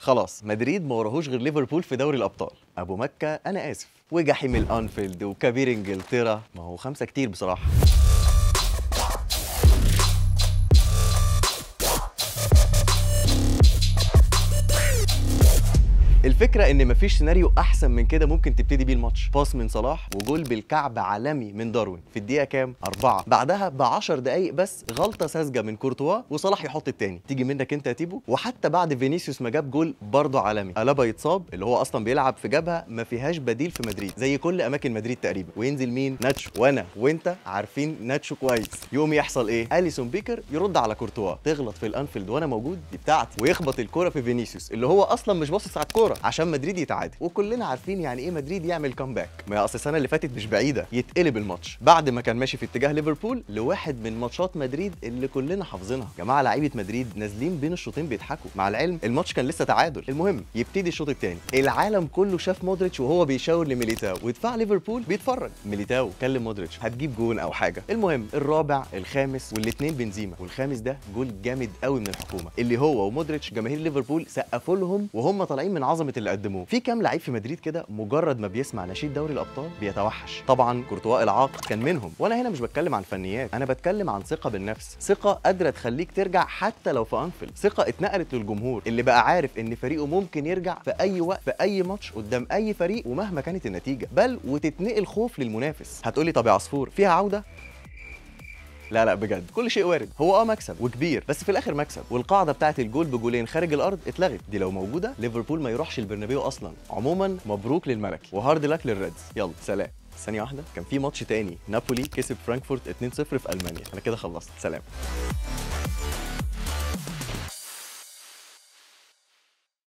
خلاص مدريد ما وراهوش غير ليفربول في دوري الابطال ابو مكه انا اسف وجحيم الانفيلد وكبير انجلترا ما هو خمسه كتير بصراحه الفكرة إن مفيش سيناريو أحسن من كده ممكن تبتدي بيه الماتش، باص من صلاح وجول بالكعب عالمي من داروين في الدقيقة كام؟ أربعة، بعدها ب 10 دقايق بس غلطة ساذجة من كورتوا وصلاح يحط التاني، تيجي منك أنت يا تيبو، وحتى بعد فينيسيوس ما جاب جول برضه عالمي، ألابا يتصاب اللي هو أصلا بيلعب في جبهة ما فيهاش بديل في مدريد، زي كل أماكن مدريد تقريبا، وينزل مين؟ ناتشو، وأنا وأنت عارفين ناتشو كويس، يقوم يحصل إيه؟ أليسون بيكر يرد على كورتوا، تغلط في الأنفيلد وأنا موجود دي بتاعتي، ويخبط الكرة في فينيسيوس اللي هو أصلا مش باصص على الكورة عشان مدريد يتعادل وكلنا عارفين يعني ايه مدريد يعمل كامباك ما هي اصل السنه اللي فاتت مش بعيده يتقلب الماتش بعد ما كان ماشي في اتجاه ليفربول لواحد من ماتشات مدريد اللي كلنا حافظينها جماعه لعيبه مدريد نازلين بين الشوطين بيضحكوا مع العلم الماتش كان لسه تعادل المهم يبتدي الشوط الثاني العالم كله شاف مودريتش وهو بيشاور لميليتاو ودفاع ليفربول بيتفرج ميليتاو كلم مودريتش هتجيب جون او حاجه المهم الرابع الخامس والاثنين بنزيما والخامس ده جول جامد قوي من الحكومه اللي هو ومودريتش جماهير ليفربول سقفوا لهم وهم طالعين من عظمه اللي قدموه في كام لعيب في مدريد كده مجرد ما بيسمع نشيد دوري الابطال بيتوحش طبعا كورتوا العاق كان منهم وانا هنا مش بتكلم عن فنيات انا بتكلم عن ثقه بالنفس ثقه قادره تخليك ترجع حتى لو في انفيلد ثقه اتنقلت للجمهور اللي بقى عارف ان فريقه ممكن يرجع في اي وقت في اي ماتش قدام اي فريق ومهما كانت النتيجه بل وتتنقل خوف للمنافس هتقولي طب يا عصفور فيها عوده لا لا بجد كل شيء وارد هو اه مكسب وكبير بس في الاخر مكسب والقاعده بتاعت الجول بجولين خارج الارض اتلغت دي لو موجوده ليفربول ما يروحش البرنابيو اصلا عموما مبروك للملكي وهارد لك للريدز يلا سلام ثانية واحدة كان في ماتش تاني نابولي كسب فرانكفورت 2-0 في ألمانيا أنا كده خلصت سلام